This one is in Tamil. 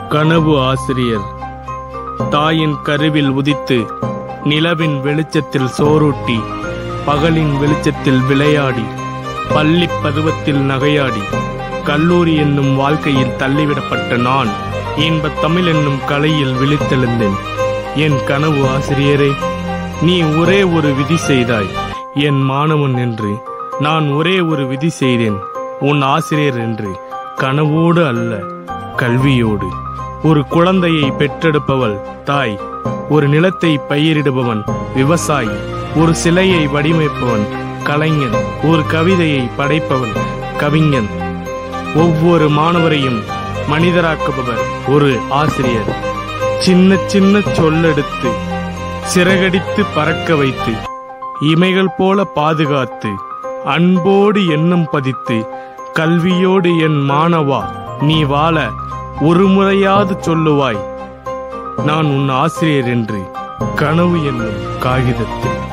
கனவு ஆசிரியர் தாயின் கருவில் உதித்து நிலவின் வெளிச்சத்தில் சோறூட்டி பகலின் வெளிச்சத்தில் விளையாடி பள்ளி பருவத்தில் நகையாடி கல்லூரி என்னும் வாழ்க்கையில் தள்ளிவிடப்பட்ட நான் இன்பத் தமிழ் என்னும் கலையில் விழித்தெழுந்தேன் என் கனவு ஆசிரியரே நீ ஒரே ஒரு விதி செய்தாய் என் மாணவன் என்று நான் ஒரே ஒரு விதி செய்தேன் உன் ஆசிரியர் என்று கனவோடு அல்ல கல்வியோடு ஒரு குழந்தையை பெற்றெடுப்பவள் தாய் ஒரு நிலத்தை பயிரிடுபவன் விவசாயி ஒரு சிலையை வடிவமைப்பவன் கலைஞன் ஒரு கவிதையை படைப்பவன் கவிஞன் ஒவ்வொரு மாணவரையும் மனிதராக்குபவர் ஒரு ஆசிரியர் சின்ன சின்ன சொல்லெடுத்து சிறகடித்து பறக்க வைத்து இமைகள் போல பாதுகாத்து அன்போடு எண்ணம் பதித்து கல்வியோடு என் மாணவா நீ வாழ ஒரு முறையாவது சொல்லுவாய் நான் உன் ஆசிரியர் என்று கனவு என்னும் காகிதத்தில்